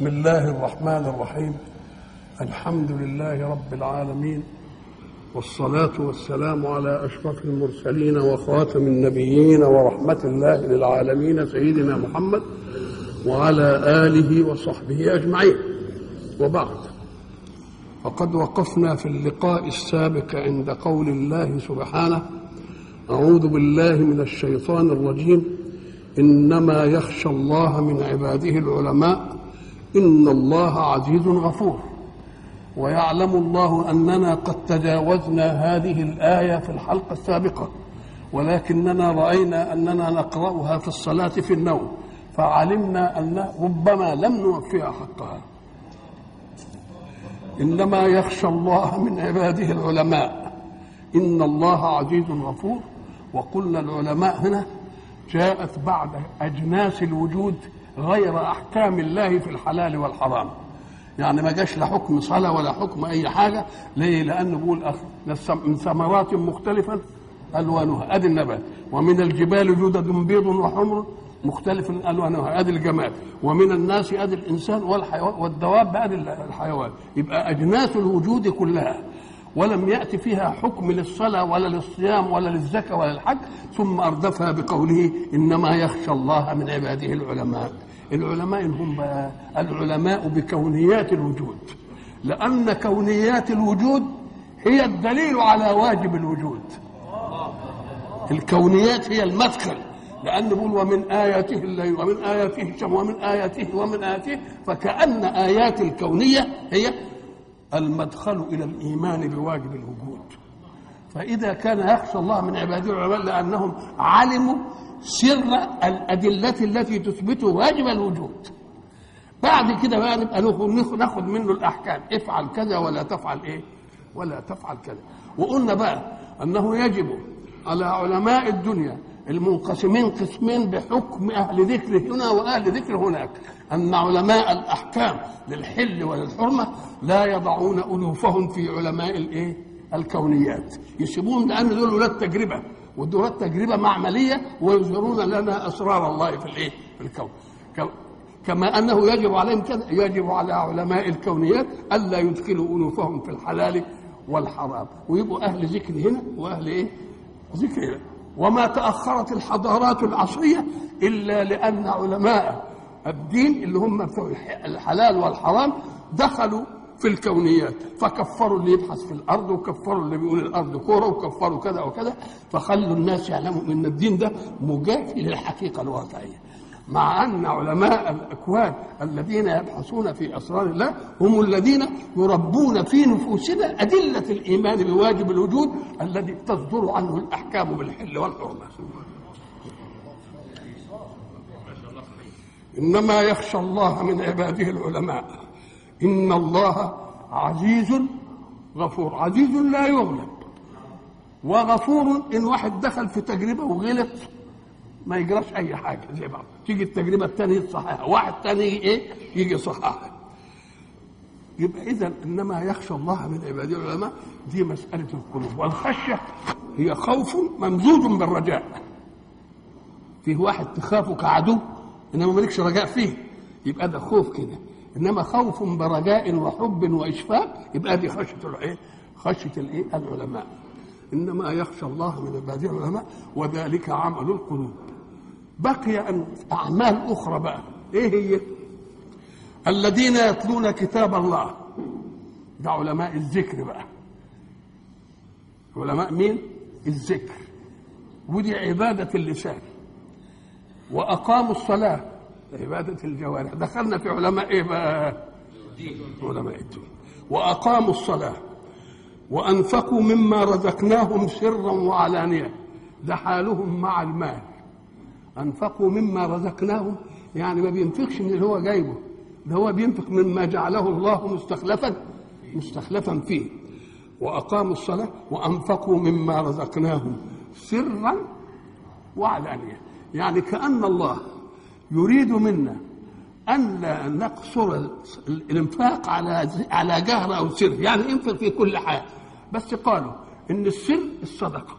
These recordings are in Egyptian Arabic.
بسم الله الرحمن الرحيم الحمد لله رب العالمين والصلاة والسلام على أشرف المرسلين وخاتم النبيين ورحمة الله للعالمين سيدنا محمد وعلى آله وصحبه أجمعين وبعد فقد وقفنا في اللقاء السابق عند قول الله سبحانه أعوذ بالله من الشيطان الرجيم إنما يخشى الله من عباده العلماء إن الله عزيز غفور ويعلم الله أننا قد تجاوزنا هذه الآية في الحلقة السابقة ولكننا رأينا أننا نقرأها في الصلاة في النوم فعلمنا أن ربما لم نوفيها حقها إنما يخشى الله من عباده العلماء إن الله عزيز غفور وقلنا العلماء هنا جاءت بعد أجناس الوجود غير أحكام الله في الحلال والحرام يعني ما جاش لا حكم صلاة ولا حكم أي حاجة ليه؟ لأنه بيقول من ثمرات مختلفة ألوانها أدي النبات ومن الجبال جدد بيض وحمر مختلف ألوانها أدي الجماد ومن الناس أدي الإنسان والحيوان والدواب أدي الحيوان يبقى أجناس الوجود كلها ولم يأتي فيها حكم للصلاة ولا للصيام ولا للزكاة ولا الحج ثم أردفها بقوله إنما يخشى الله من عباده العلماء العلماء هم بقى العلماء بكونيات الوجود لأن كونيات الوجود هي الدليل على واجب الوجود الكونيات هي المدخل لأن بيقول ومن آياته الليل ومن آياته الشمس ومن آياته ومن آياته فكأن آيات الكونية هي المدخل إلى الإيمان بواجب الوجود فإذا كان يخشى الله من عباده العلماء لأنهم علموا سر الأدلة التي تثبت واجب الوجود بعد كده بقى نبقى ناخد منه الأحكام افعل كذا ولا تفعل إيه ولا تفعل كذا وقلنا بقى أنه يجب على علماء الدنيا المنقسمين قسمين بحكم أهل ذكر هنا وأهل ذكر هناك أن علماء الأحكام للحل وللحرمة لا يضعون ألوفهم في علماء الإيه؟ الكونيات يسيبون لأن دول ولاد تجربة ودول تجربة معملية ويظهرون لنا أسرار الله في الإيه؟ في الكون كما أنه يجب عليهم كذا يجب على علماء الكونيات ألا يدخلوا ألوفهم في الحلال والحرام ويبقوا أهل ذكر هنا وأهل إيه؟ ذكر هنا وما تأخرت الحضارات العصرية إلا لأن علماء الدين اللي هم بتوع الحلال والحرام دخلوا في الكونيات فكفروا اللي يبحث في الارض وكفروا اللي بيقول الارض كوره وكفروا كذا وكذا فخلوا الناس يعلموا ان الدين ده مجافي للحقيقه الواقعيه مع ان علماء الاكوان الذين يبحثون في اسرار الله هم الذين يربون في نفوسنا ادله الايمان بواجب الوجود الذي تصدر عنه الاحكام بالحل والحرمه انما يخشى الله من عباده العلماء ان الله عزيز غفور عزيز لا يغلب وغفور ان واحد دخل في تجربه وغلط ما يجراش اي حاجه زي بعض تيجي التجربه الثانيه تصححها واحد ثاني ايه يجي يصححها يبقى اذا انما يخشى الله من عباده العلماء دي مساله القلوب والخشيه هي خوف ممزوج بالرجاء فيه واحد تخافه كعدو انما مالكش رجاء فيه يبقى ده خوف كده انما خوف برجاء وحب واشفاق يبقى دي خشيه الايه؟ خشيه الايه؟ العلماء انما يخشى الله من عباده العلماء وذلك عمل القلوب بقي ان اعمال اخرى بقى ايه هي؟ الذين يتلون كتاب الله ده علماء الذكر بقى علماء مين؟ الذكر ودي عباده اللسان واقاموا الصلاه عبادة الجوارح دخلنا في علماء ايه بقى علماء الدين وأقاموا الصلاة وأنفقوا مما رزقناهم سرا وعلانية ده حالهم مع المال أنفقوا مما رزقناهم يعني ما بينفقش من اللي هو جايبه ده هو بينفق مما جعله الله مستخلفا مستخلفا فيه وأقاموا الصلاة وأنفقوا مما رزقناهم سرا وعلانية يعني كأن الله يريد منا أن لا نقصر الإنفاق على على جهر أو سر يعني انفق في كل حال بس قالوا إن السر الصدقة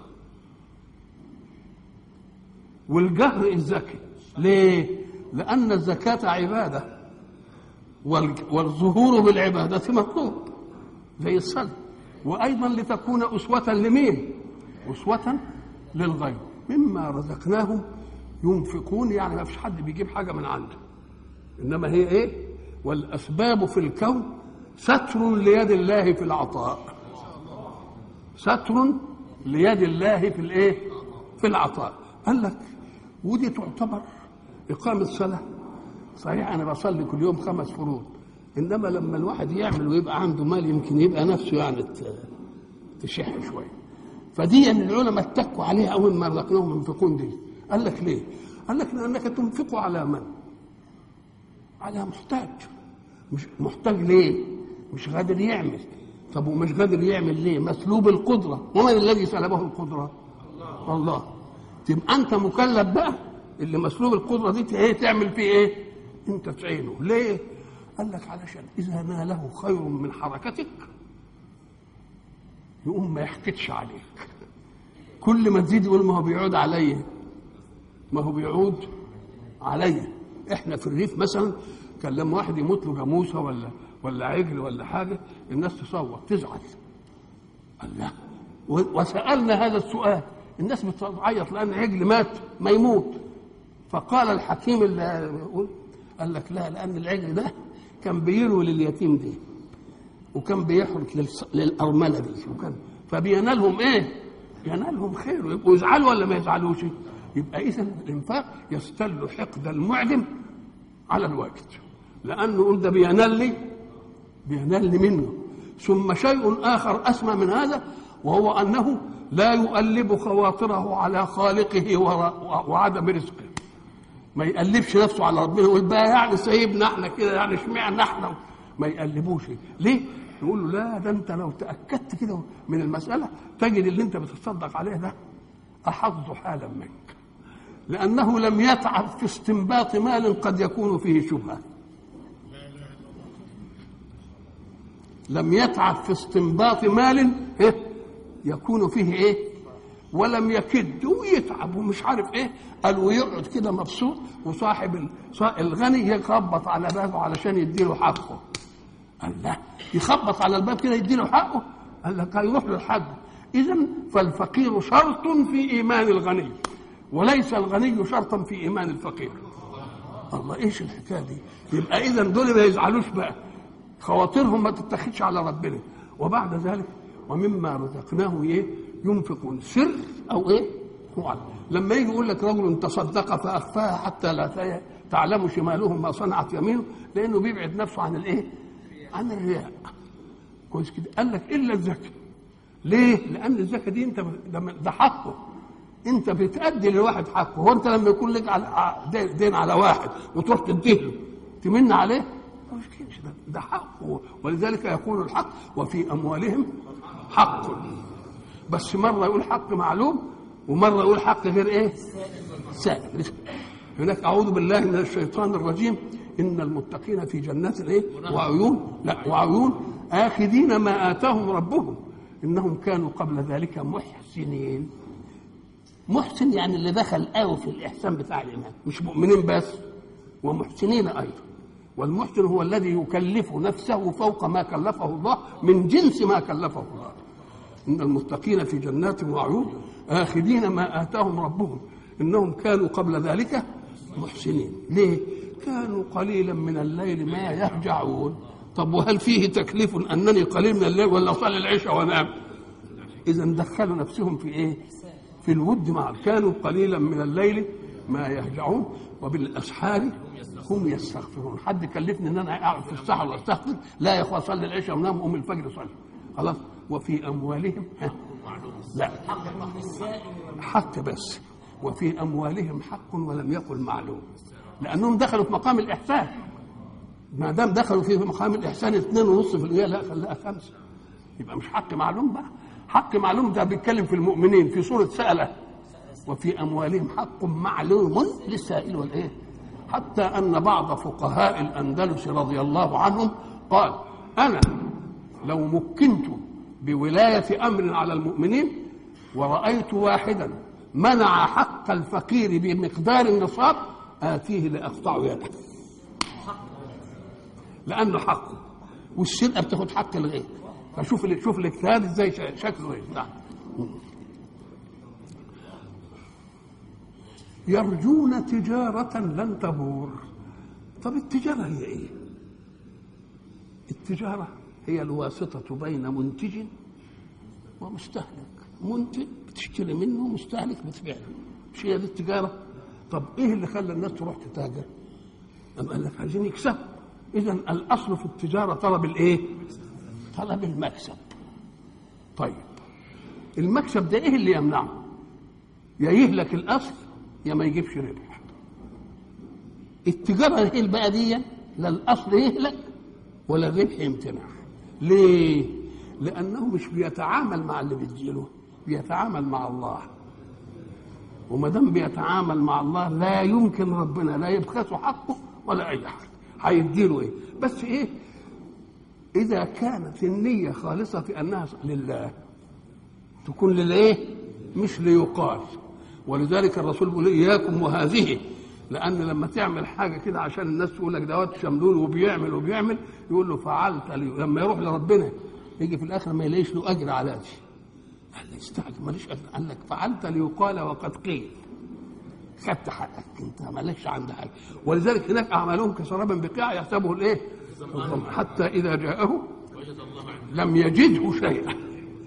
والجهر الزكي ليه؟ لأن الزكاة عبادة وال- والظهور بالعبادة مطلوب زي الصلاة وأيضا لتكون أسوة لمين؟ أسوة للغير مما رزقناهم ينفقون يعني ما فيش حد بيجيب حاجة من عنده إنما هي إيه؟ والأسباب في الكون ستر ليد الله في العطاء ستر ليد الله في الإيه؟ في العطاء قال لك ودي تعتبر إقامة صلاة صحيح أنا بصلي كل يوم خمس فروض إنما لما الواحد يعمل ويبقى عنده مال يمكن يبقى نفسه يعني ت- تشح شوية فدي من العلماء اتكوا عليها أول ما رزقناهم ينفقون دي قال لك ليه؟ قال لك لأنك تنفق على من؟ على محتاج مش محتاج ليه؟ مش قادر يعمل طب ومش قادر يعمل ليه؟ مسلوب القدرة ومن الذي سلبه القدرة؟ الله تبقى أنت مكلف بقى اللي مسلوب القدرة دي ايه تعمل فيه ايه؟ أنت تعينه ليه؟ قال لك علشان إذا ناله خير من حركتك يقوم ما يحكتش عليك كل ما تزيد يقول ما هو بيعود عليا ما هو بيعود عليا احنا في الريف مثلا كان لما واحد يموت له جاموسه ولا ولا عجل ولا حاجه الناس تصوت تزعل الله و- وسالنا هذا السؤال الناس بتعيط لان عجل مات ما يموت فقال الحكيم اللي يقول قال لك لا لان العجل ده كان بيروي لليتيم دي وكان بيحرق للص- للأرملة دي وكان فبينالهم إيه؟ ينالهم خير ويبقوا يزعلوا ولا ما يزعلوش؟ يبقى إذا الإنفاق يستل حقد المعدم على الواجد لأنه يقول ده بينال لي بينال لي منه ثم شيء آخر أسمى من هذا وهو أنه لا يؤلب خواطره على خالقه ور- وعدم رزقه ما يقلبش نفسه على ربنا يقول بقى يعني سايبنا احنا كده يعني اشمعنى احنا ما يقلبوش ليه؟ يقول له لا ده انت لو تاكدت كده من المساله تجد اللي انت بتتصدق عليه ده احظ حالا منك لانه لم يتعب في استنباط مال قد يكون فيه شبهه لم يتعب في استنباط مال إيه؟ يكون فيه ايه ولم يكد ويتعب ومش عارف ايه قال ويقعد كده مبسوط وصاحب ال- صا- الغني يخبط على بابه علشان يديله حقه قال لا يخبط على الباب كده يديله حقه قال لك هيروح للحد اذا فالفقير شرط في ايمان الغني وليس الغني شرطا في ايمان الفقير الله ايش الحكايه دي يبقى اذا دول ما يزعلوش بقى خواطرهم ما تتخذش على ربنا وبعد ذلك ومما رزقناه ايه ينفقون سر او ايه معلن لما يجي يقول لك رجل تصدق فاخفاها حتى لا ت- تعلم شماله ما صنعت يمينه لانه بيبعد نفسه عن الايه عن الرياء كويس كده قال لك الا الزكاه ليه لان الزكاه دي انت ده, ده حقه انت بتأدي لواحد حقه هو انت لما يكون لك على دين- دين على واحد وتروح تديه تمن عليه ما مشكلش ده, ده حقه ولذلك يقول الحق وفي اموالهم حق بس مره يقول حق معلوم ومره يقول حق غير ايه سائل هناك اعوذ بالله من الشيطان الرجيم ان المتقين في جنات ايه وعيون لا وعيون اخذين ما اتاهم ربهم انهم كانوا قبل ذلك محسنين محسن يعني اللي دخل قوي في الاحسان بتاع الايمان مش مؤمنين بس ومحسنين ايضا والمحسن هو الذي يكلف نفسه فوق ما كلفه الله من جنس ما كلفه الله ان المتقين في جنات وعيون اخذين ما اتاهم ربهم انهم كانوا قبل ذلك محسنين ليه كانوا قليلا من الليل ما يهجعون طب وهل فيه تكليف انني قليل من الليل ولا اصلي العشاء وانام اذا دخلوا نفسهم في ايه في الود مع كانوا قليلا من الليل ما يهجعون وبالاسحار هم يستغفرون حد كلفني ان انا اقعد في السحر واستغفر لا يا اخوان صلي العشاء ونام قوم الفجر صلي خلاص وفي اموالهم ها لا حق بس وفي اموالهم حق ولم يقل معلوم لانهم دخلوا في مقام الاحسان ما دام دخلوا في مقام الاحسان 2.5% لا خليها خمسه يبقى مش حق معلوم بقى حق معلوم ده بيتكلم في المؤمنين في سوره سأله وفي اموالهم حق معلوم للسائل والايه حتى ان بعض فقهاء الاندلس رضي الله عنهم قال انا لو مكنت بولايه امر على المؤمنين ورايت واحدا منع حق الفقير بمقدار النصاب اتيه لاقطع يده لانه حقه والسرقه بتاخد حق الغير فشوف ال- شوف الاجتهاد ازاي ش- شكله ايه نعم يرجون تجارة لن تبور طب التجارة هي ايه التجارة هي الواسطة بين منتج ومستهلك منتج بتشتري منه مستهلك بتبيع له مش هي دي التجارة طب ايه اللي خلى الناس تروح تتاجر أم قال لك عايزين يكسبوا اذا الاصل في التجارة طلب الايه طلب المكسب طيب المكسب ده ايه اللي يمنعه يا يهلك الاصل يا ما يجيبش ربح التجاره هي بقى دي لا الاصل يهلك ولا الربح يمتنع ليه لانه مش بيتعامل مع اللي بيديله بيتعامل مع الله وما دام بيتعامل مع الله لا يمكن ربنا لا يبخسه حقه ولا اي حاجه هيديله ايه بس ايه اذا كانت النيه خالصه في انها لله تكون للايه مش ليقال ولذلك الرسول بيقول اياكم وهذه لان لما تعمل حاجه كده عشان الناس تقول لك دوت شملول وبيعمل وبيعمل يقول له فعلت لي لما يروح لربنا يجي في الاخر ما يلاقيش له اجر على دي قال لي استعجل ماليش اجر قال لك فعلت ليقال وقد قيل خدت حقك انت مالكش عند حاجه ولذلك هناك اعمالهم كسراب بقيع يحسبه الايه الظمأ. حتى اذا جاءه لم يجده شيئا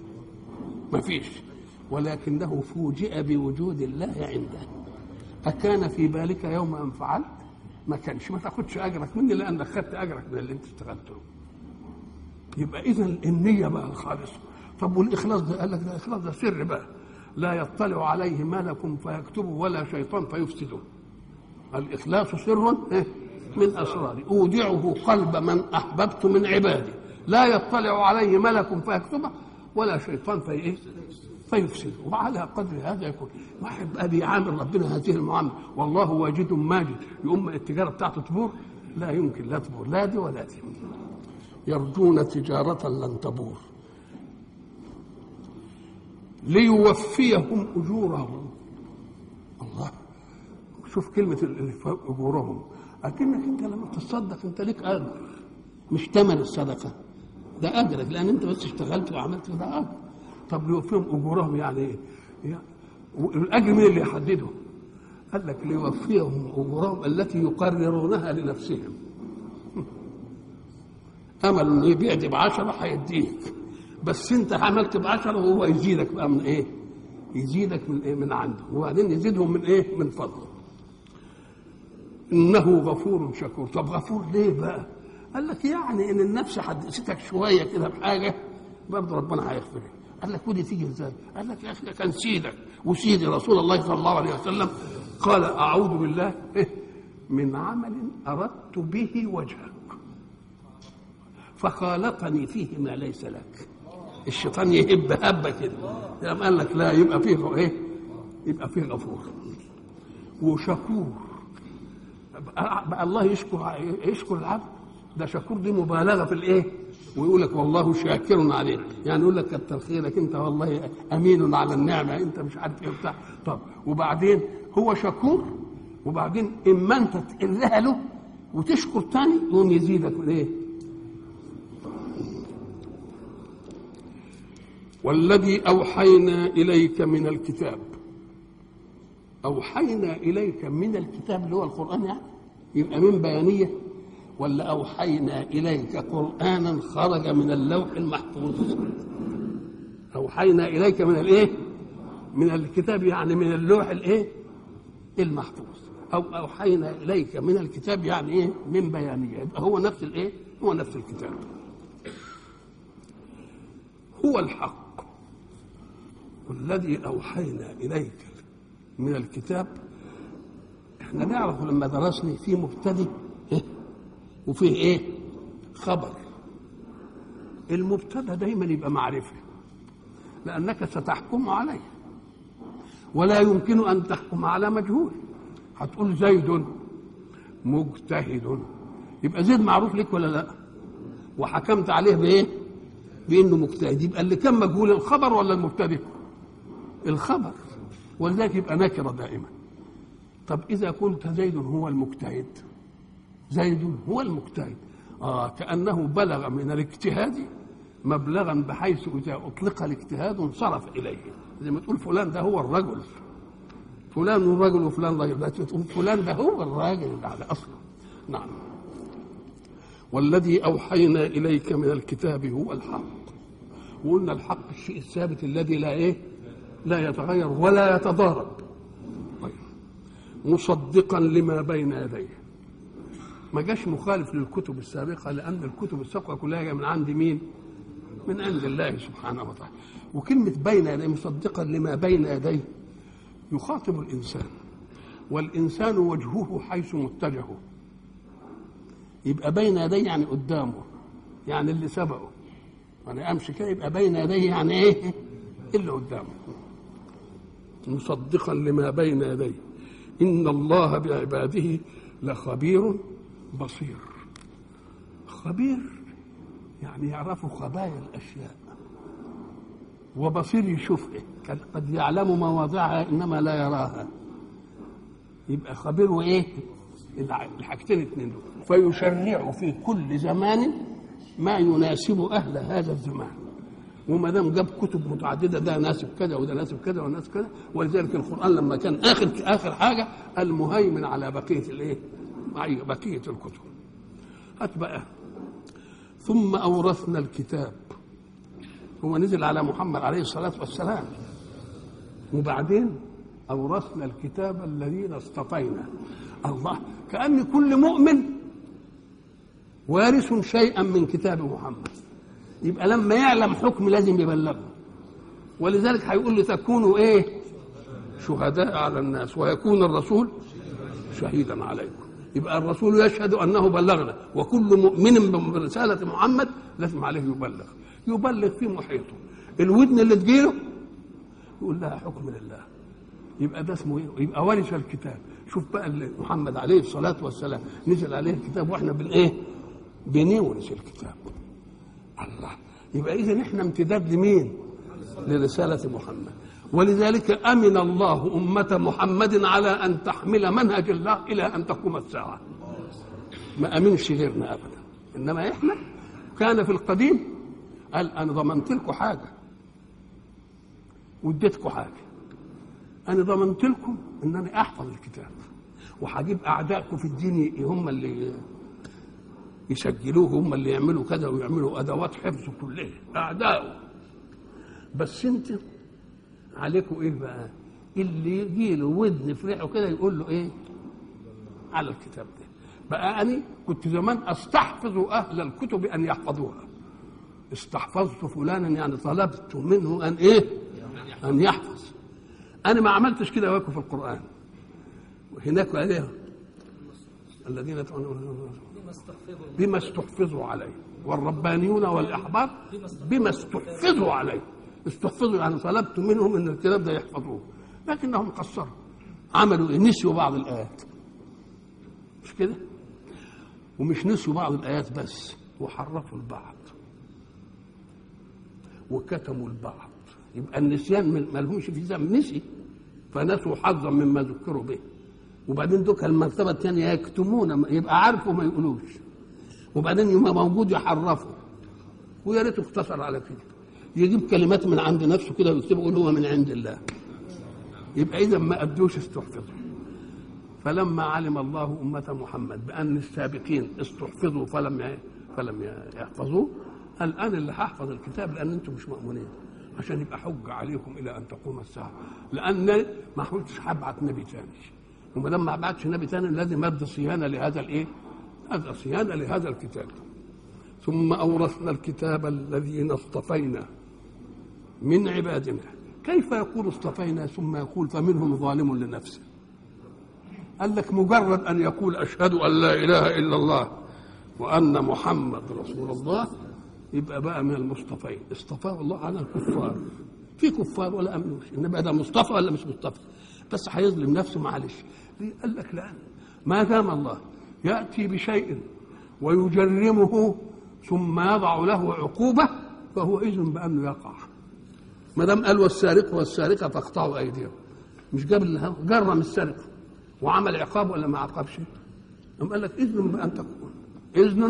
ما فيش ولكنه فوجئ بوجود الله عنده أكان في بالك يوم أن فعلت ما كانش ما تاخدش أجرك مني لأنك خدت أجرك من اللي أنت اشتغلته يبقى إذا النية بقى الخالصة طب والإخلاص ده قال لك ده الإخلاص ده سر بقى لا يطلع عليه ملك فيكتبه ولا شيطان فيفسده الإخلاص سر إيه؟ من أسراري أودعه قلب من أحببت من عبادي لا يطلع عليه ملك فيكتبه ولا شيطان في إيه؟ فيفسد وعلى قدر هذا يكون واحد بقى بيعامل ربنا هذه المعامله والله واجد ماجد يقوم التجاره بتاعته تبور لا يمكن لا تبور لا دي ولا دي يرجون تجارة لن تبور ليوفيهم أجورهم الله شوف كلمة ال- أجورهم أكنك أنت لما تتصدق أنت ليك أجر مش ثمن الصدقة ده أجرك لأن أنت بس اشتغلت وعملت ده أجر طب ليوفيهم أجورهم يعني إيه؟ يعني الأجر مين اللي يحدده؟ قال لك ليوفيهم أجورهم التي يقررونها لنفسهم امل انه يبيع دي بعشرة هيديك بس انت عملت بعشرة وهو يزيدك بقى من ايه؟ يزيدك من ايه؟ من عنده وبعدين يزيدهم من ايه؟ من فضله. انه غفور شكور، طب غفور ليه بقى؟ قال لك يعني ان النفس حدثتك شويه كده بحاجه برضه ربنا هيغفر لك. قال لك ودي تيجي ازاي؟ قال لك يا اخي ده كان سيدك وسيدي رسول الله صلى الله عليه وسلم قال اعوذ بالله إيه؟ من عمل اردت به وجهك فخالطني فيه ما ليس لك الشيطان يهب هبه كده لما قال لك لا يبقى فيه ايه يبقى فيه غفور وشكور بقى الله يشكر يشكر العبد ده شكور دي مبالغه في الايه ويقول لك والله شاكر عليه يعني يقول لك كتر خيرك انت والله امين على النعمه انت مش عارف ايه بتاع طب وبعدين هو شكور وبعدين اما انت تقلها له وتشكر تاني يقوم يزيدك من ايه والذي أوحينا إليك من الكتاب أوحينا إليك من الكتاب اللي هو القرآن يعني يبقى من بيانية ولا أوحينا إليك قرآنا خرج من اللوح المحفوظ أوحينا إليك من الإيه؟ من الكتاب يعني من اللوح الإيه؟ المحفوظ أو أوحينا إليك من الكتاب يعني إيه؟ من بيانية يبقى هو نفس الإيه؟ هو نفس الكتاب هو الحق والذي أوحينا إليك من الكتاب احنا نعرف لما درسنا في مبتدئ إيه؟ وفيه ايه خبر المبتدا دايما يبقى معرفه لانك ستحكم عليه ولا يمكن ان تحكم على مجهول هتقول زيد مجتهد يبقى زيد معروف لك ولا لا وحكمت عليه بايه بانه مجتهد يبقى اللي كان مجهول الخبر ولا المبتدئ الخبر ولذلك يبقى نكره دائما طب اذا كنت زيد هو المجتهد زيد هو المجتهد آه كأنه بلغ من الاجتهاد مبلغا بحيث إذا أطلق الاجتهاد انصرف إليه زي ما تقول فلان ده هو الرجل فلان الرجل وفلان رجل لا تقول فلان ده هو الراجل اللي على أصله نعم والذي أوحينا إليك من الكتاب هو الحق وقلنا الحق الشيء الثابت الذي لا إيه لا يتغير ولا يتضارب طيب. مصدقا لما بين يديه ما جاش مخالف للكتب السابقة لأن الكتب السابقة كلها جاية من عند مين؟ من عند الله سبحانه وتعالى وكلمة بين يديه مصدقا لما بين يديه يخاطب الإنسان والإنسان وجهه حيث متجهه يبقى بين يديه يعني قدامه يعني اللي سبقه يعني امشي كده يبقى بين يديه يعني ايه اللي قدامه مصدقا لما بين يديه ان الله بعباده لخبير بصير خبير يعني يعرف خبايا الاشياء وبصير يشوفها قد يعلم مواضعها انما لا يراها يبقى خبير وايه الحاجتين الاثنين دول فيشرع في كل زمان ما يناسب اهل هذا الزمان وما دام جاب كتب متعدده ده ناسب كذا وده ناسب كذا وناسب كذا ولذلك القران لما كان اخر اخر حاجه المهيمن على بقيه الايه؟ بقيه الكتب. هات بقى ثم اورثنا الكتاب هو نزل على محمد عليه الصلاه والسلام وبعدين اورثنا الكتاب الذين اصطفينا الله كأن كل مؤمن وارث شيئا من كتاب محمد يبقى لما يعلم حكم لازم يبلغه ولذلك هيقول لتكونوا ايه شهداء على الناس ويكون الرسول شهيدا عليكم يبقى الرسول يشهد انه بلغنا وكل مؤمن برساله محمد لازم عليه يبلغ يبلغ في محيطه الودن اللي تجيله يقول لها حكم لله يبقى ده اسمه ايه؟ يبقى ورث الكتاب شوف بقى محمد عليه الصلاه والسلام نزل عليه الكتاب واحنا بالايه؟ بنورث الكتاب الله يبقى اذا احنا امتداد لمين؟ لرساله محمد ولذلك امن الله امه محمد على ان تحمل منهج الله الى ان تقوم الساعه ما امنش غيرنا ابدا انما احنا كان في القديم قال انا ضمنت لكم حاجه واديتكم حاجه انا ضمنت لكم ان انا احفظ الكتاب وهجيب اعدائكم في الدين هم اللي يسجلوه هم اللي يعملوا كذا ويعملوا ادوات حفظ كلها اعدائه بس انت عليكم ايه بقى اللي يجي له ودن في ريحه كده يقول له ايه على الكتاب ده بقى انا كنت زمان استحفظ اهل الكتب ان يحفظوها استحفظت فلانا يعني طلبت منه ان ايه ان يحفظ انا ما عملتش كده واكم في القران وهناك عليها الذين بما استحفظوا عليه والربانيون والاحبار بما استحفظوا عليه استحفظوا يعني طلبت منهم ان الكتاب ده يحفظوه لكنهم قصروا عملوا ايه نسيوا بعض الايات مش كده ومش نسيوا بعض الايات بس وحرفوا البعض وكتموا البعض يبقى النسيان ما لهمش في ذنب نسي فنسوا حظا مما ذكروا به وبعدين دوك المرتبه الثانيه يكتمون يبقى عارفه ما يقولوش وبعدين يبقى موجود يحرفه ويا ريته اقتصر على كده يجيب كلمات من عند نفسه كده ويكتبه يقول هو من عند الله يبقى اذا ما ادوش استحفظوا فلما علم الله أمة محمد بأن السابقين استحفظوا فلم فلم يحفظوه قال أنا اللي هحفظ الكتاب لأن أنتم مش مأمونين عشان يبقى حجة عليكم إلى أن تقوم الساعة لأن ما كنتش هبعت نبي ثاني وما دام ما بعتش نبي ثاني لازم أبدأ صيانة لهذا الإيه؟ أبدأ صيانة لهذا الكتاب ثم أورثنا الكتاب الذين اصطفينا من عبادنا كيف يقول اصطفينا ثم يقول فمنهم ظالم لنفسه قال لك مجرد ان يقول اشهد ان لا اله الا الله وان محمد رسول الله يبقى بقى من المصطفين اصطفاه الله على الكفار في كفار ولا امنوش انما ده مصطفى ولا مش مصطفى بس هيظلم نفسه معلش ليه؟ قال لك لا ما دام الله ياتي بشيء ويجرمه ثم يضع له عقوبه فهو اذن بانه يقع ما دام قال والسارق والسارقه فاقطعوا ايديهم مش جاب جرم السرقه وعمل عقاب ولا ما عاقبش؟ قام قال لك اذن بان تكون اذن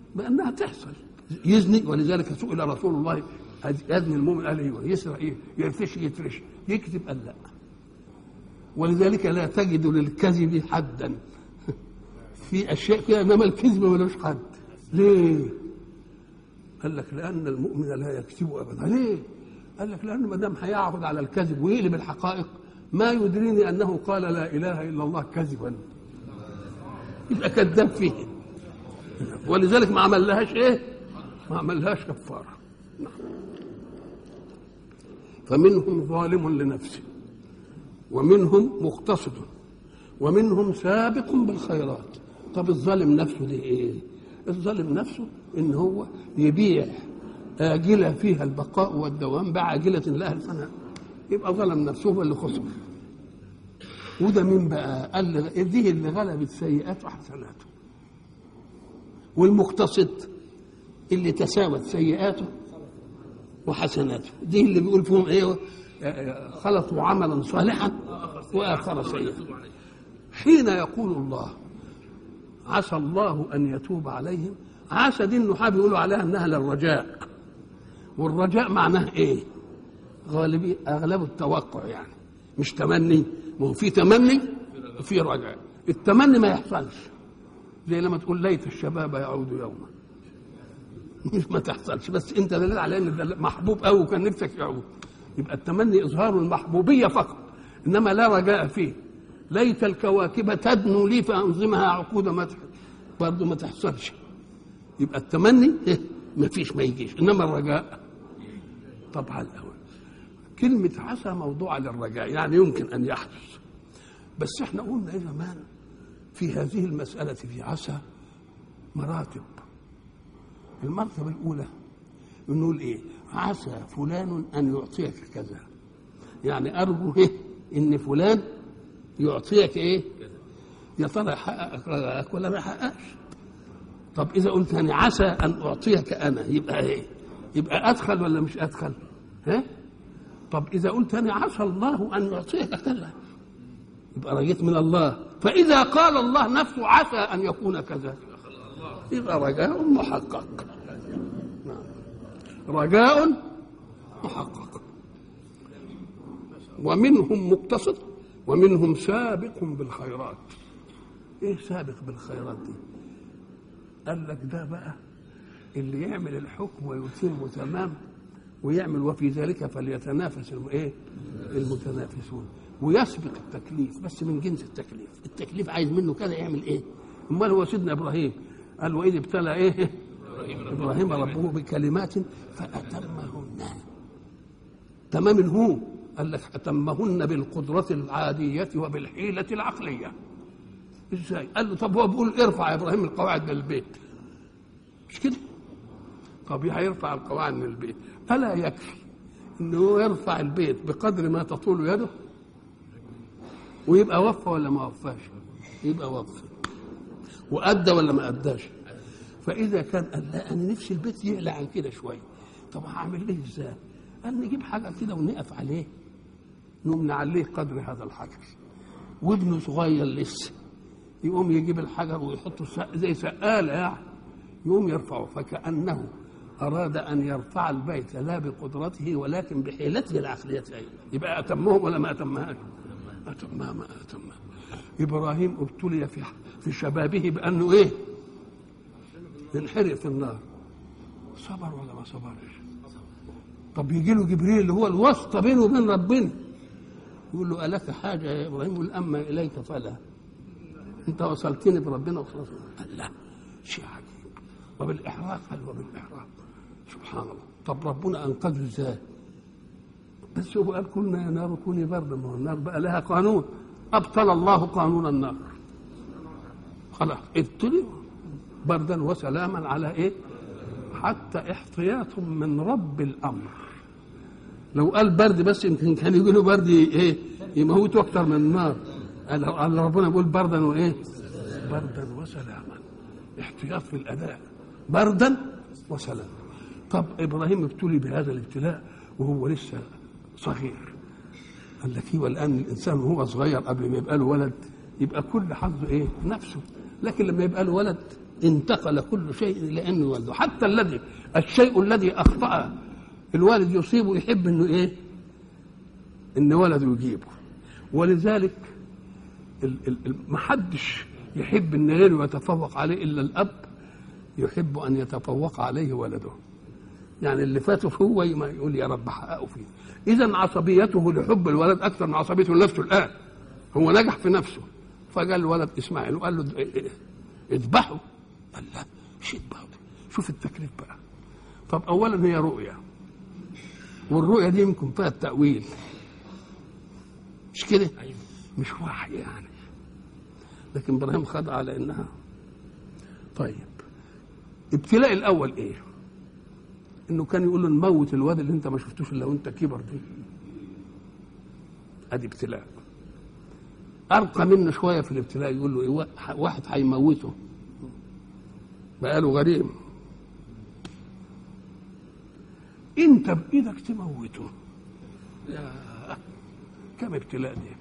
بانها تحصل يزني ولذلك سئل رسول الله يزني المؤمن قال ايوه يسرق ايه يفرش يترش يكذب قال لا ولذلك لا تجد للكذب حدا في اشياء كده انما الكذب ملوش حد ليه قال لك لان المؤمن لا يكذب ابدا ليه قال لك لان ما دام هيعرض على الكذب ويقلب الحقائق ما يدريني انه قال لا اله الا الله كذبا يبقى كذاب فيه ولذلك ما عملهاش ايه ما عملهاش كفاره فمنهم ظالم لنفسه ومنهم مقتصد ومنهم سابق بالخيرات طب الظالم نفسه دي ايه الظالم نفسه ان هو يبيع آجلة فيها البقاء والدوام بعاجلة لها الفناء يبقى ظلم نفسه هو اللي خسر وده مين بقى قال لي دي اللي غلبت سيئاته وحسناته والمقتصد اللي تساوت سيئاته وحسناته دي اللي بيقول فيهم ايه خلطوا عملا صالحا واخر سيئا حين يقول الله عسى الله ان يتوب عليهم عسى دي النحاة بيقولوا عليها انها للرجاء والرجاء معناه ايه غالبي اغلبه التوقع يعني مش تمني ما هو في تمني وفي رجاء التمني ما يحصلش زي لما تقول ليت الشباب يعود يوما مش ما تحصلش بس انت دليل على ان ده محبوب قوي وكان نفسك يعود يبقى التمني اظهار المحبوبيه فقط انما لا رجاء فيه ليت الكواكب تدنو لي فانظمها عقود مدح برضه ما تحصلش يبقى التمني إيه؟ ما فيش ما يجيش انما الرجاء طبعا الاول كلمة عسى موضوعة للرجاء يعني يمكن أن يحدث بس احنا قلنا إيه زمان في هذه المسألة في عسى مراتب المرتبة الأولى نقول إيه عسى فلان أن يعطيك كذا يعني أرجو إيه إن فلان يعطيك إيه يا ترى يحقق رجاءك ولا ما يحققش طب إذا قلت أنا عسى أن أعطيك أنا يبقى إيه يبقى أدخل ولا مش أدخل ها طب إذا قلت أنا عسى الله أن يعطيك كذا يبقى رجيت من الله فإذا قال الله نفسه عسى أن يكون كذا يبقى رجاء محقق رجاء محقق ومنهم مقتصد ومنهم سابق بالخيرات ايه سابق بالخيرات دي قال لك ده بقى اللي يعمل الحكم ويتم تمام ويعمل وفي ذلك فليتنافس ايه المتنافسون ويسبق التكليف بس من جنس التكليف التكليف عايز منه كذا يعمل ايه امال هو سيدنا ابراهيم قال واذ ابتلى ايه ابراهيم ربه بكلمات فاتمهن تمام هو قال لك اتمهن بالقدره العاديه وبالحيله العقليه ازاي قال له طب هو بيقول ارفع يا ابراهيم القواعد من البيت مش كده طب هيرفع القواعد من البيت الا يكفي انه يرفع البيت بقدر ما تطول يده ويبقى وفى ولا ما وفاش يبقى وفى وادى ولا ما اداش فاذا كان قال لا انا نفسي البيت يعلى عن كده شويه طب هعمل ايه ازاي قال نجيب حاجه كده ونقف عليه نقوم نعليه قدر هذا الحجر وابنه صغير لسه يقوم يجيب الحجر ويحطه زي سقاله يعني يقوم يرفعه فكانه أراد أن يرفع البيت لا بقدرته ولكن بحيلته العقلية أيضا يبقى أتمهم ولا ما أتمهاش أتمها ما أتمها إبراهيم ابتلي في في شبابه بأنه إيه ينحرق في النار صبر ولا ما صبرش طب يجي له جبريل اللي هو الواسطة بينه وبين ربنا يقول له ألك حاجة يا إبراهيم يقول أما إليك فلا أنت وصلتني بربنا وخلاص قال لا شيء عجيب وبالإحراق قال وبالإحراق سبحان الله طب ربنا انقذه ازاي بس هو قال كنا يا نار كوني بردا ما هو النار بقى لها قانون ابطل الله قانون النار خلاص ابتلي بردا وسلاما على ايه حتى احتياط من رب الامر لو قال برد بس يمكن كان يقول له برد ايه يموتوا اكتر من النار قال ربنا يقول بردا وايه بردا وسلاما احتياط في الاداء بردا وسلاما طب ابراهيم ابتلي بهذا الابتلاء وهو لسه صغير قال لك ايه والان الانسان وهو صغير قبل ما يبقى له ولد يبقى كل حظه ايه نفسه لكن لما يبقى له ولد انتقل كل شيء الى انه ولده حتى الذي الشيء الذي اخطا الوالد يصيبه يحب انه ايه ان ولده يجيبه ولذلك ال- ال- ال- محدش يحب ان غيره يتفوق عليه الا الاب يحب ان يتفوق عليه ولده يعني اللي فاته هو ما يقول يا رب حققه فيه اذا عصبيته لحب الولد اكثر من عصبيته لنفسه الان هو نجح في نفسه فقال الولد اسماعيل وقال له اذبحه قال لا مش اذبحه شوف التكليف بقى طب اولا هي رؤيه والرؤيه دي يمكن فيها التاويل مش كده مش وحي يعني لكن ابراهيم خد على انها طيب ابتلاء الاول ايه انه كان يقول له نموت الواد اللي انت ما شفتوش الا وانت كبر دي ادي ابتلاء ارقى منه شويه في الابتلاء يقول له إيه واحد هيموته بقاله غريم انت بايدك تموته يا كم ابتلاء دي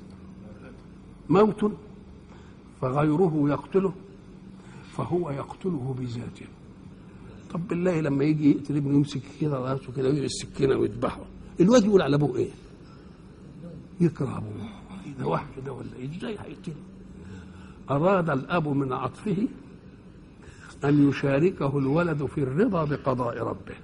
موت فغيره يقتله فهو يقتله بذاته طب بالله لما يجي يقتل ابنه يمسك كده راسه كده ويجي السكينه ويذبحه الواد يقول على ابوه ايه؟ يكره ابوه إيه ده وحش ده ولا إيه؟ ازاي هيقتله؟ اراد الاب من عطفه ان يشاركه الولد في الرضا بقضاء ربه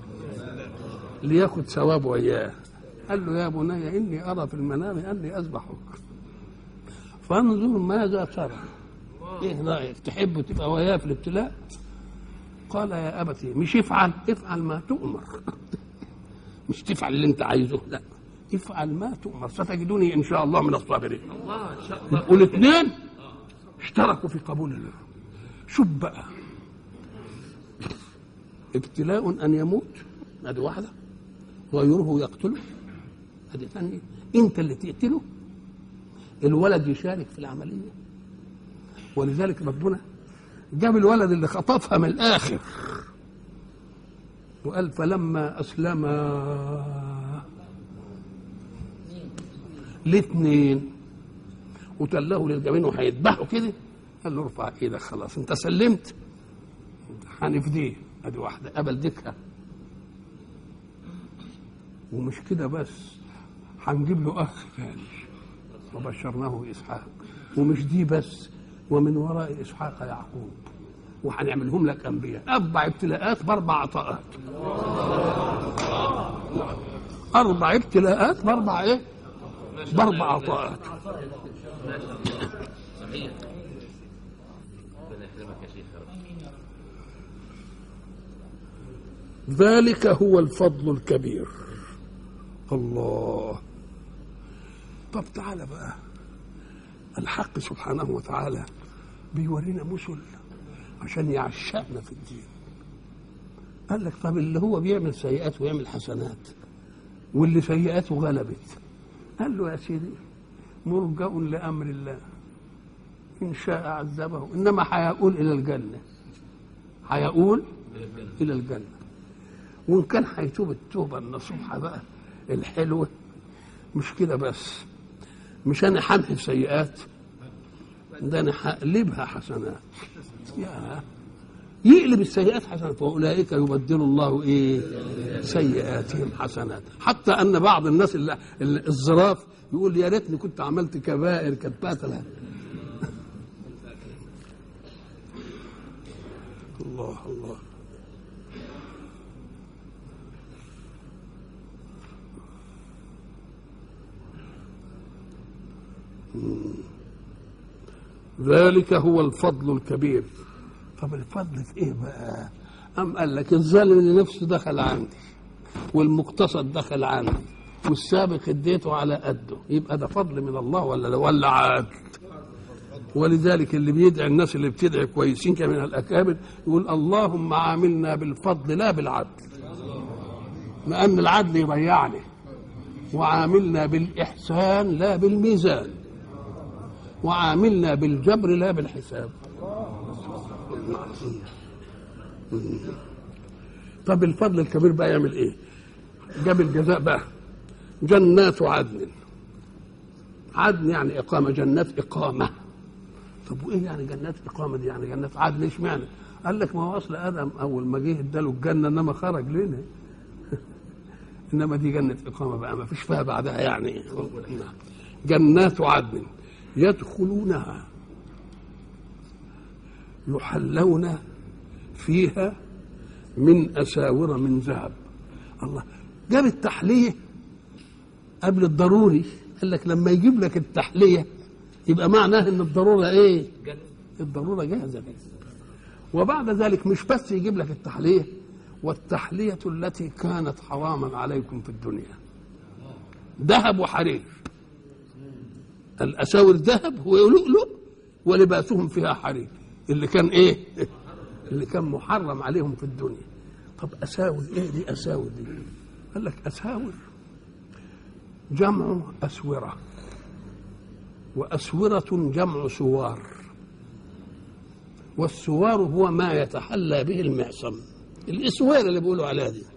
لياخذ ثوابه اياه قال له يا بني اني ارى في المنام اني اذبحك فانظر ماذا ترى ايه رايك تحب تبقى وياه في الابتلاء قال يا ابتي مش افعل افعل ما تؤمر مش تفعل اللي انت عايزه لا افعل ما تؤمر ستجدني ان شاء الله من الصابرين الله ان شاء الله والاثنين اشتركوا في قبول الله شوف بقى ابتلاء ان يموت ادي واحده غيره يقتله ادي ثانيه انت اللي تقتله الولد يشارك في العمليه ولذلك ربنا جاب الولد اللي خطفها من الاخر وقال فلما اسلم الاثنين وتله للجبين وهيذبحوا كده قال له ارفع ايدك خلاص انت سلمت هنفديه ادي واحده قبل ديكها ومش كده بس هنجيب له اخ ثاني وبشرناه باسحاق ومش دي بس ومن وراء اسحاق يعقوب وهنعملهم لك انبياء اربع ابتلاءات باربع عطاءات اربع ابتلاءات باربع ايه باربع عطاءات صحيح ربنا يحرمك يا شيخ يا رب ذلك هو الفضل الكبير الله طب تعالى بقى الحق سبحانه وتعالى بيورينا مثل عشان يعشقنا في الدين قال لك طب اللي هو بيعمل سيئات ويعمل حسنات واللي سيئاته غلبت قال له يا سيدي مرجع لامر الله ان شاء عذبه انما هيقول الى الجنه هيقول الى الجنه وان كان هيتوب التوبه النصوحه بقى الحلوه مش كده بس مش انا همحي سيئات ده انا هقلبها حسنات يا يقلب السيئات حسنات واولئك يبدل الله ايه سيئاتهم حسنات حتى ان بعض الناس اللي اللي الظراف يقول يا ريتني كنت عملت كبائر كانت قاتله الله الله ذلك هو الفضل الكبير طب الفضل في ايه بقى أم قال لك الظالم اللي نفسه دخل عندي والمقتصد دخل عندي والسابق اديته على قده يبقى ده فضل من الله ولا ولا عدل ولذلك اللي بيدعي الناس اللي بتدعي كويسين كمان من الاكابر يقول اللهم عاملنا بالفضل لا بالعدل لان العدل يضيعني وعاملنا بالاحسان لا بالميزان وعاملنا بالجبر لا بالحساب طب الفضل الكبير بقى يعمل ايه جاب الجزاء بقى جنات عدن عدن يعني إقامة جنات إقامة طب وايه يعني جنات اقامه دي يعني جنات عدن ايش معنى؟ قال لك ما هو اصل ادم اول ما جه اداله الجنه انما خرج لنا انما دي جنه اقامه بقى ما فيش فيها بعدها يعني جنات عدن يدخلونها يحلون فيها من اساور من ذهب الله جاب التحليه قبل الضروري قال لك لما يجيب لك التحليه يبقى معناه ان الضروره ايه الضروره جاهزه وبعد ذلك مش بس يجيب لك التحليه والتحليه التي كانت حراما عليكم في الدنيا ذهب وحرير الاساور ذهب ولؤلؤ ولباسهم فيها حرير اللي كان ايه اللي كان محرم عليهم في الدنيا طب اساور ايه دي اساور دي قال لك اساور جمع اسوره واسوره جمع سوار والسوار هو ما يتحلى به المعصم الاسوار اللي بيقولوا عليها دي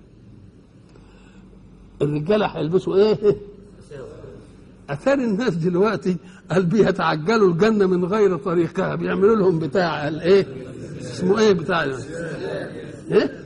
الرجاله هيلبسوا ايه اثار الناس دلوقتي قال بيتعجلوا الجنه من غير طريقها بيعملوا لهم بتاع الايه اسمه ايه بتاع ايه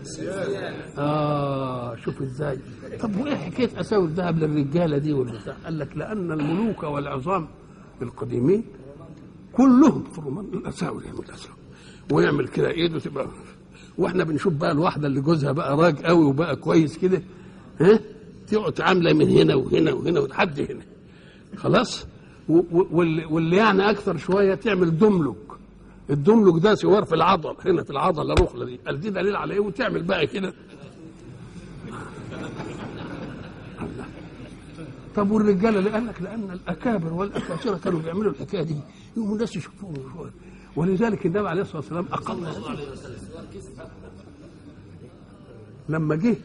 اه شوف ازاي طب وايه حكايه اساور الذهب للرجاله دي والبتاع قال لك لان الملوك والعظام القديمين كلهم فرمان الاساور يعمل اساور ويعمل كده ايده تبقى واحنا بنشوف بقى الواحده اللي جوزها بقى راج قوي وبقى كويس كده ها تقعد عامله من هنا وهنا وهنا ولحد هنا خلاص و- و- واللي واللي يعني اكثر شويه تعمل دملك الدملك ده سوار في العضل هنا في العضله الرخله دي قال دي دليل على ايه وتعمل بقى كده الله. طب والرجاله اللي قال لك لان الاكابر والاكاسره كانوا بيعملوا الحكايه دي يقوموا الناس يشوفوهم شويه ولذلك النبي عليه الصلاه والسلام اقل هذه. لما جه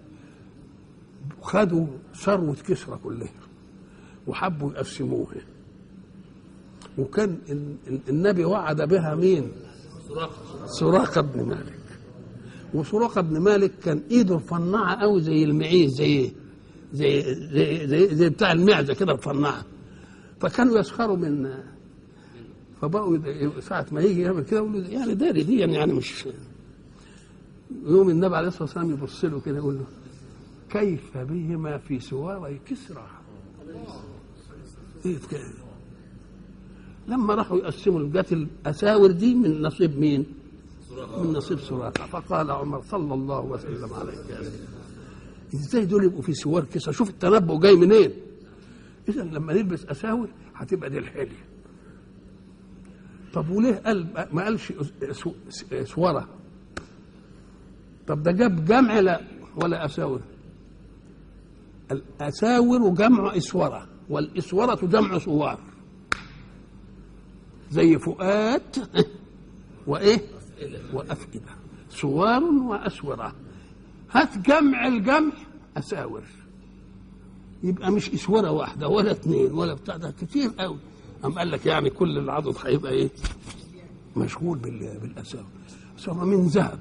خدوا ثروه كسرى كلها وحبوا يقسموها وكان ال- ال- النبي وعد بها مين سراقه بن مالك وسراقه بن مالك كان ايده رفنعه قوي زي المعيز زي زي زي, زي, زي بتاع المعزه كده رفنعه فكانوا يسخروا من فبقوا يد- ساعة ما يجي يعمل كده يقول له يعني داري دي يعني, يعني مش يوم النبي عليه الصلاة والسلام يبص له كده يقول له كيف بهما في سواري كسرى ايه كده لما راحوا يقسموا جت الاساور دي من نصيب مين؟ من نصيب سراقه فقال عمر صلى الله وسلم عليك يا سيدي ازاي دول يبقوا في سوار كسرى شوف التنبؤ جاي منين اذا لما نلبس اساور هتبقى دي الحليه طب وليه قال ما قالش أس- أس- اسوره طب ده جاب جمع لا ولا اساور الاساور جمع اسوره والاسوره جمع صوار زي فؤاد وايه وافئده صوار واسوره هات جمع الجمع اساور يبقى مش اسوره واحده ولا اثنين ولا بتاع ده كتير قوي قام قال لك يعني كل العدد هيبقى ايه مشغول بال- بالاساور اساور من ذهب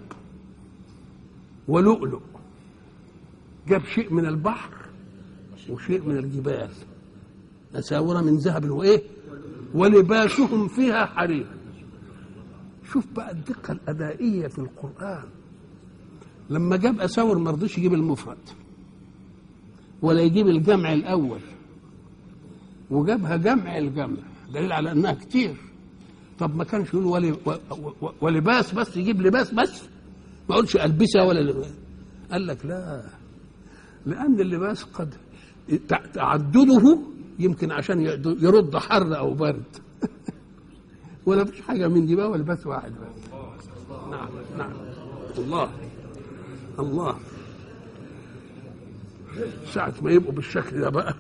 ولؤلؤ جاب شيء من البحر وشيء من الجبال أساور من ذهب وإيه ولباسهم فيها حرير شوف بقى الدقة الأدائية في القرآن لما جاب أساور ما رضيش يجيب المفرد ولا يجيب الجمع الأول وجابها جمع الجمع دليل على أنها كتير طب ما كانش يقول ولي و- و- ولباس بس يجيب لباس بس ما قلش ألبسة ولا لباس قال لك لا لأن اللباس قد تع- تعدده يمكن عشان يعد- يرد حر أو برد ولا فيش حاجة من دي بقى ولا بس واحد بس نعم نعم الله الله ساعة ما يبقوا بالشكل ده بقى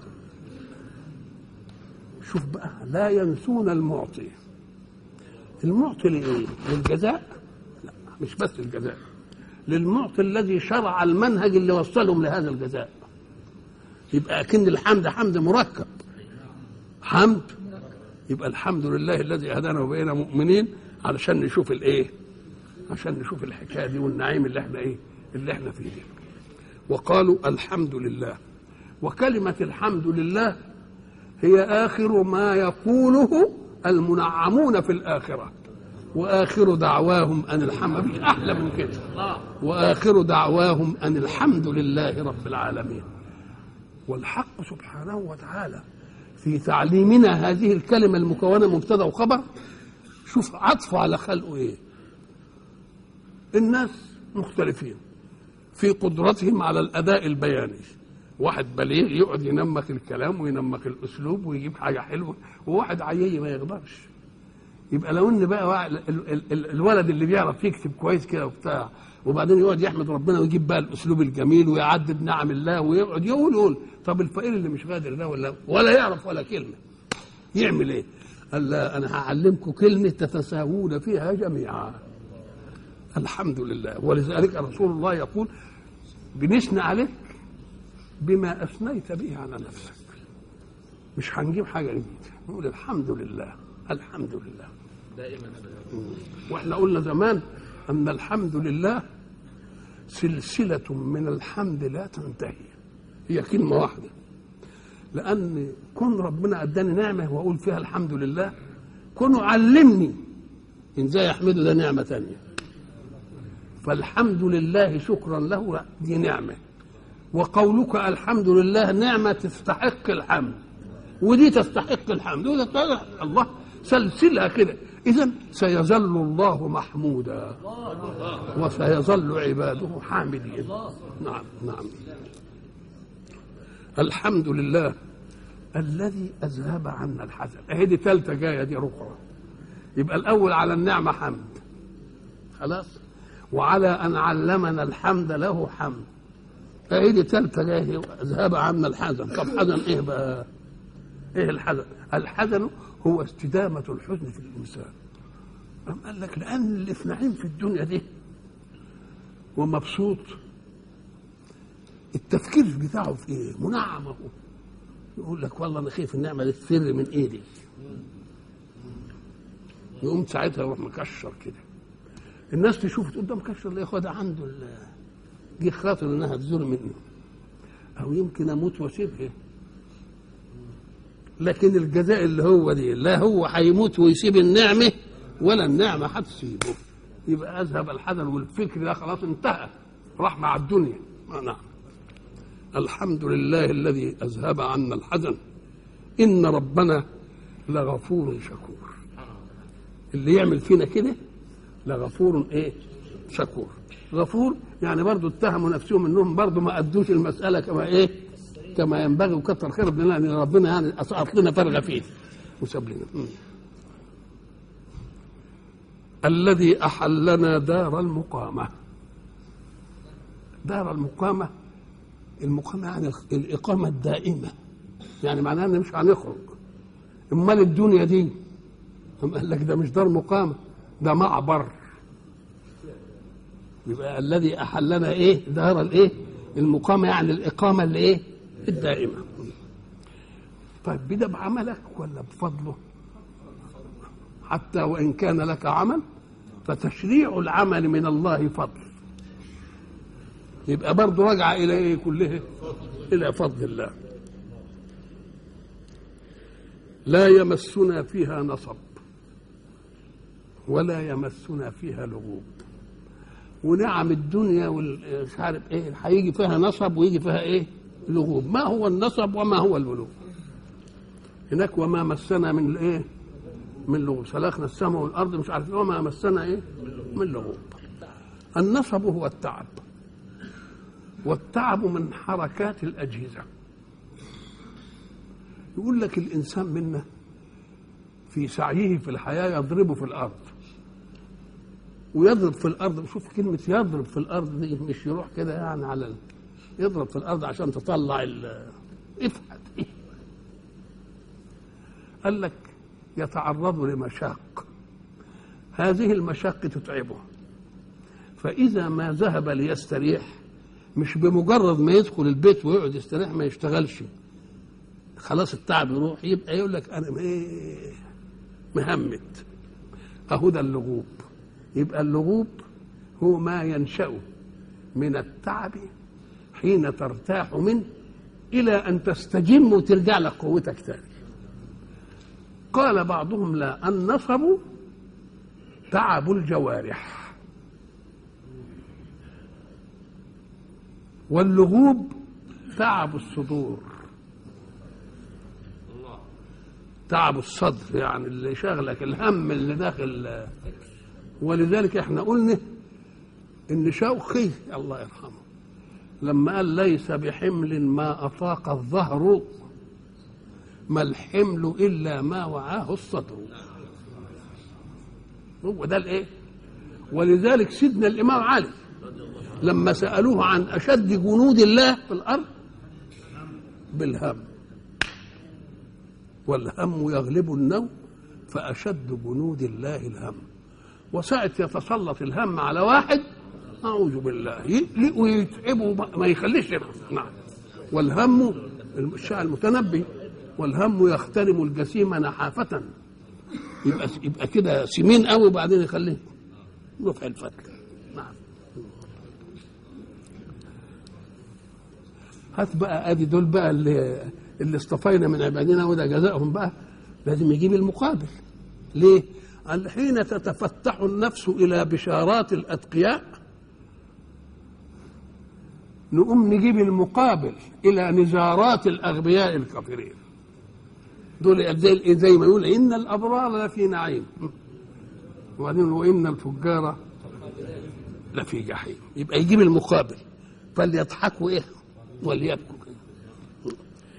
شوف بقى لا ينسون المعطي المعطي لإيه؟ للجزاء؟ لا مش بس الجزاء للمعطي الذي شرع المنهج اللي وصلهم لهذا الجزاء يبقى أكن الحمد حمد مركب حمد يبقى الحمد لله الذي هدانا وبقينا مؤمنين علشان نشوف الايه عشان نشوف الحكايه دي والنعيم اللي احنا ايه اللي احنا فيه دي. وقالوا الحمد لله وكلمه الحمد لله هي اخر ما يقوله المنعمون في الآخرة وآخر دعواهم أن الحمد مفيش أحلى من كده وآخر دعواهم أن الحمد لله رب العالمين والحق سبحانه وتعالى في تعليمنا هذه الكلمة المكونة من مبتدأ وخبر شوف عطفه على خلقه إيه الناس مختلفين في قدرتهم على الأداء البياني واحد بليغ يقعد ينمك الكلام وينمك الأسلوب ويجيب حاجة حلوة وواحد عيي ما يقدرش يبقى لو ان بقى وا- ال- ال- ال- الولد اللي بيعرف يكتب كويس كده وبتاع وبعدين يقعد يحمد ربنا ويجيب بقى الاسلوب الجميل ويعدد نعم الله ويقعد يقول يقول طب الفقير اللي مش قادر ده ولا ولا يعرف ولا كلمه يعمل ايه؟ قال لا انا هعلمكم كلمه تتساوون فيها جميعا الحمد لله ولذلك رسول الله يقول بنثني عليك بما اثنيت به على نفسك مش هنجيب حاجه جديده نقول الحمد لله الحمد لله دائما أبدا واحنا قلنا زمان ان الحمد لله سلسله من الحمد لا تنتهي هي كلمه واحده لان كون ربنا اداني نعمه واقول فيها الحمد لله كونه علمني ان ازاي احمده ده نعمه ثانيه فالحمد لله شكرا له دي نعمه وقولك الحمد لله نعمه تستحق الحمد ودي تستحق الحمد ودي تستحق الله سلسلها كده اذا سيظل الله محمودا وسيظل عباده حامدين نعم نعم الحمد لله الذي اذهب عنا الحزن اهي دي ثالثه جايه دي ركعه يبقى الاول على النعمه حمد خلاص وعلى ان علمنا الحمد له حمد اهي دي ثالثه جايه اذهب عنا الحزن طب حزن ايه بقى ايه الحزن الحزن هو استدامه الحزن في الانسان أم قال لك لان اللي في نعيم في الدنيا دي ومبسوط التفكير بتاعه في ايه منعم اهو يقول لك والله انا خايف النعمه دي تفر من ايدي يقوم ساعتها يروح مكشر كده الناس تشوف تقول ده مكشر ليه يا اخويا ده عنده ال- جه خاطر انها تزول منه او يمكن اموت واسيبها لكن الجزاء اللي هو دي لا هو هيموت ويسيب النعمه ولا النعمه هتسيبه يبقى اذهب الحزن والفكر ده خلاص انتهى راح مع الدنيا آه نعم الحمد لله الذي اذهب عنا الحزن ان ربنا لغفور شكور اللي يعمل فينا كده لغفور ايه شكور غفور يعني برضو اتهموا نفسهم انهم برضو ما ادوش المساله كما ايه كما ينبغي وكتر خير ابن الله ان ربنا يعني اسقط لنا فرغه فيه وساب لنا مم. الذي احلنا دار المقامه دار المقامه المقامه يعني الاقامه الدائمه يعني معناها ان مش هنخرج امال الدنيا دي هم قال لك ده مش دار مقامه ده معبر يبقى الذي احلنا ايه دار الايه المقامه يعني الاقامه اللي ايه الدائمه طيب بده بعملك ولا بفضله حتى وان كان لك عمل فتشريع العمل من الله فضل يبقى برضه راجعه الى ايه كله الى فضل الله لا يمسنا فيها نصب ولا يمسنا فيها لغوب ونعم الدنيا والمش عارف ايه هيجي فيها نصب ويجي فيها ايه لغوب ما هو النصب وما هو اللغوب هناك وما مسنا من الايه من لغوب سلخنا السماء والارض مش عارف ايه وما مسنا ايه من لغوب النصب هو التعب والتعب من حركات الاجهزه يقول لك الانسان منا في سعيه في الحياه يضربه في الارض ويضرب في الارض شوف كلمه يضرب في الارض دي مش يروح كده يعني على ال... يضرب في الارض عشان تطلع ال... افحت إيه؟ قال لك يتعرض لمشاق هذه المشاق تتعبه فاذا ما ذهب ليستريح مش بمجرد ما يدخل البيت ويقعد يستريح ما يشتغلش خلاص التعب يروح يبقى يقول لك انا ايه مهمت اهو ده اللغوب يبقى اللغوب هو ما ينشا من التعب حين ترتاح منه الى ان تستجم وترجع لك قوتك تاني قال بعضهم لا النصب تعب الجوارح واللغوب تعب الصدور الله تعب الصدر يعني اللي شغلك الهم اللي داخل ولذلك احنا قلنا ان شوقي الله يرحمه لما قال ليس بحمل ما اطاق الظهر ما الحمل الا ما وعاه الصدر هو ده الايه ولذلك سيدنا الامام علي لما سالوه عن اشد جنود الله في الارض بالهم والهم يغلب النوم فأشد جنود الله الهم وساعة يتسلط الهم على واحد أعوذ بالله يقلق ويتعبه ما- ما يخليش ينام نعم والهم الشاعر المتنبي والهم يخترم الجسيم نحافة يبقى يبقى كده سمين قوي وبعدين يخليه رفع الفتح نعم هات بقى ادي دول بقى اللي اللي اصطفينا من عبادنا وده جزائهم بقى لازم يجيب المقابل ليه؟ قال حين تتفتح النفس الى بشارات الاتقياء نقوم نجيب المقابل الى نزارات الاغبياء الكافرين دول زي زي ما يقول ان الابرار لفي نعيم وبعدين وان الفجار لفي جحيم يبقى يجيب المقابل فليضحكوا ايه وليبكوا كده.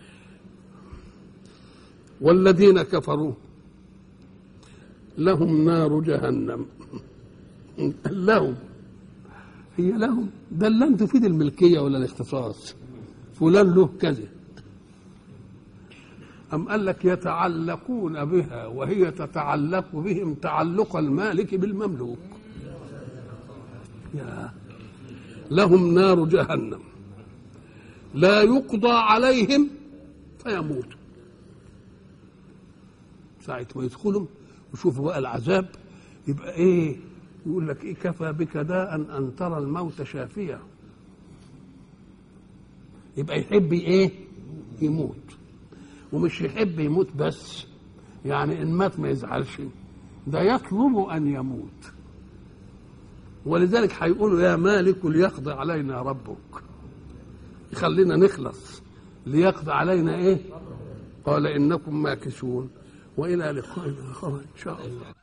والذين كفروا لهم نار جهنم لهم هي لهم ده لن تفيد الملكيه ولا الاختصاص فلان له كذا أم قال لك يتعلقون بها وهي تتعلق بهم تعلق المالك بالمملوك يا لهم نار جهنم لا يقضى عليهم فيموتوا ساعة ما يدخلوا ويشوفوا بقى العذاب يبقى ايه يقول لك ايه كفى بك داء ان ترى الموت شافيا يبقى يحب ايه يموت ومش يحب يموت بس يعني ان مات ما يزعلش ده يطلب ان يموت ولذلك هيقولوا يا مالك ليقضي علينا ربك يخلينا نخلص ليقضي علينا ايه قال انكم ماكثون والى لقاء اخر ان شاء الله